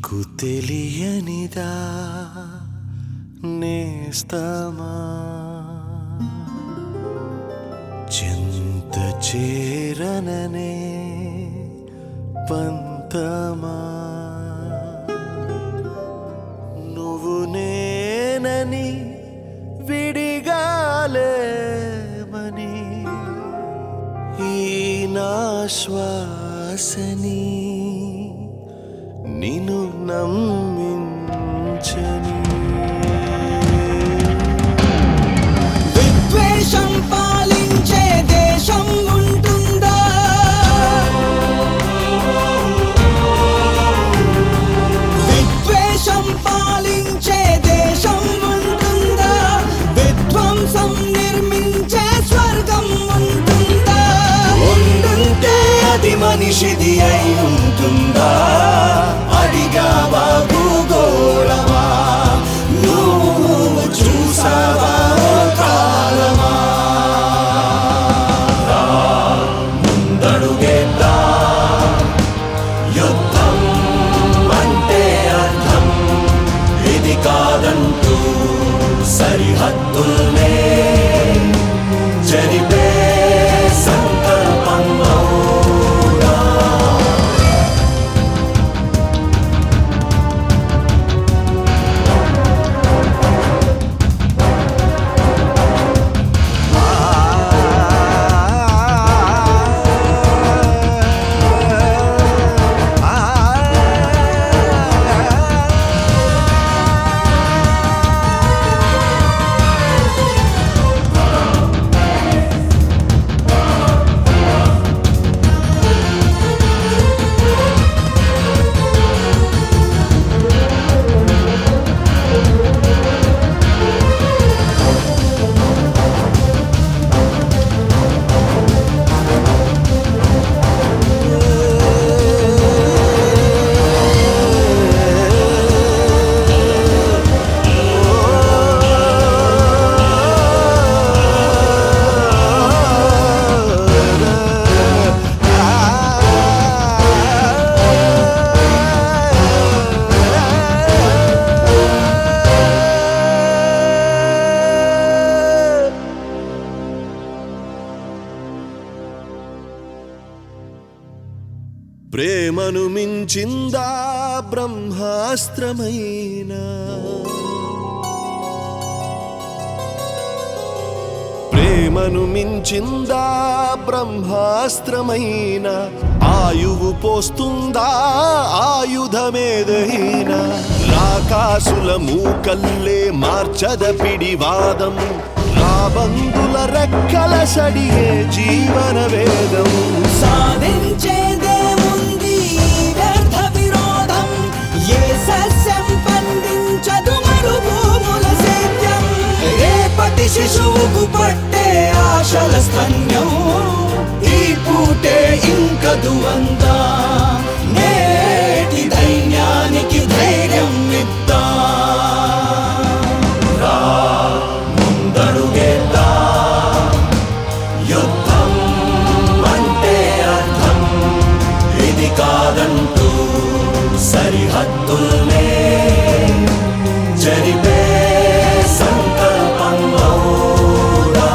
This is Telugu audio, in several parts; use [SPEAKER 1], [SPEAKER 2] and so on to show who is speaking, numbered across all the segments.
[SPEAKER 1] నీకు తెలియనిదా నేస్తమా చింత చేరననే పంతమా నువ్వు నేనని విడిగాలేమని ఈ నా శ్వాసని నిన్ను నమ్మించని
[SPEAKER 2] విద్వేషం పాలించే దేశం ఉంటుందా విద్వేషం పాలించే దేశం ఉంటుందా విధ్వంసం నిర్మించే స్వర్గం ఉంటుందా ఉండుంటే అది మనిషిది అయి ఉంటుందా అడిగావా భూగోళమా నువ్వు చూసావా ఓ కాలమా రా, ముందడుగేద్దా యుద్ధం అంటే అర్థం ఇది కాదంటూ సరిహద్దుల్నే జరిపే సంకల్పం అవురా
[SPEAKER 1] ప్రేమను మించిందా బ్రహ్మాస్త్రమైన ప్రేమను మించిందా బ్రహ్మాస్త్రమైన ఆయువు పోస్తుందా ఆయుధమేదైనా రాకాసుల మూకల్లే మార్చద పిడివాదం రాబందుల రెక్కల సడిగే జీవన వేదం
[SPEAKER 2] సాధించేదేముంది ఈ వ్యర్థ విరోధం ఏ సస్యం పండించదు మరుభూముల సేద్యం రేపటి శిశువుకు పట్టే ఆశల స్తన్యం ఈ పూటే ఇంకదు అంతా నేటి దైన్యానికి ధైర్యం ఇద్దా రా, ముందడుగేద్దా యుద్ధం అంటే అర్థం ఇది కాదంటూ సరిహద్దుల్నే జరిపే సంకల్పం అవురా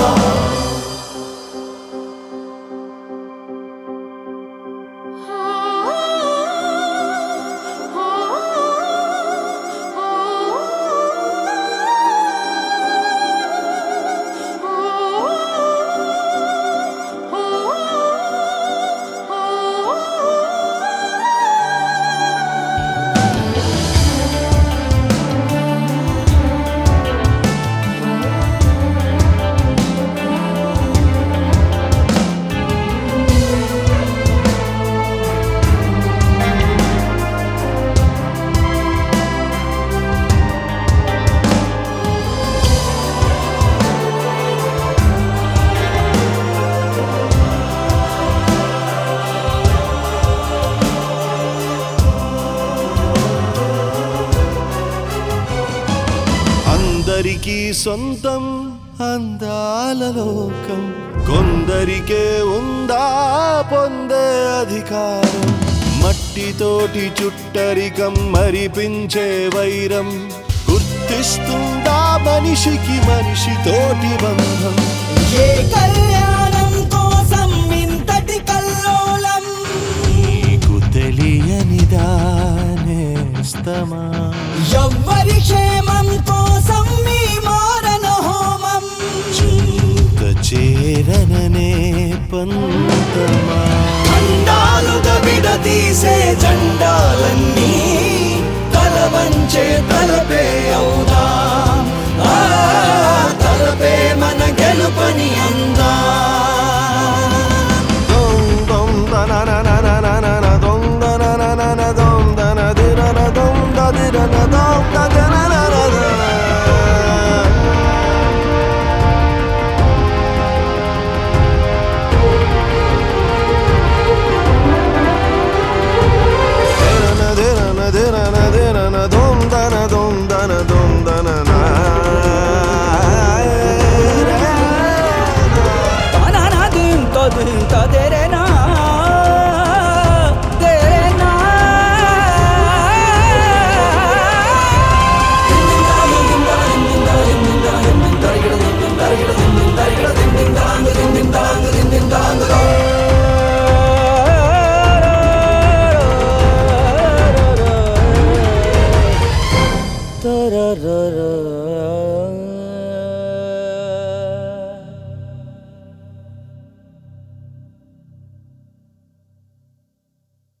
[SPEAKER 1] అందరికీ సొంతం అందాల లోకం కొందరికే ఉందా పొందే అధికారం మట్టితోటి చుట్టూ ఒంటరికం మరిపించే వైరం గుర్తిస్తుందా మనిషికి మనిషి తోటి బంధం
[SPEAKER 2] ఏ కళ్యాణం కోసం ఇంతటి కల్లోలం
[SPEAKER 1] నీకు తెలియనిదా నేస్తమా
[SPEAKER 2] ఎవ్వరి క్షేమం కోసం మీ మారణ హోమం
[SPEAKER 1] చింత చేరననే పంతమా
[SPEAKER 2] ఖండాలుగా విడదీసే జెండాలన్నీ తలవంచే తలపే అవుదా ఆ, తలపే మన గెలుపని అందా
[SPEAKER 1] దొం దొం దననననననన దొం దనననన దొం దనదిరన దొం దదిరన దొం దదనననన. ధిరన ధిరన ధిరన ధిరన దొం దన దొం దన దొం దనన.
[SPEAKER 2] తననా దింతో దింతో దెరెనా దెరెనా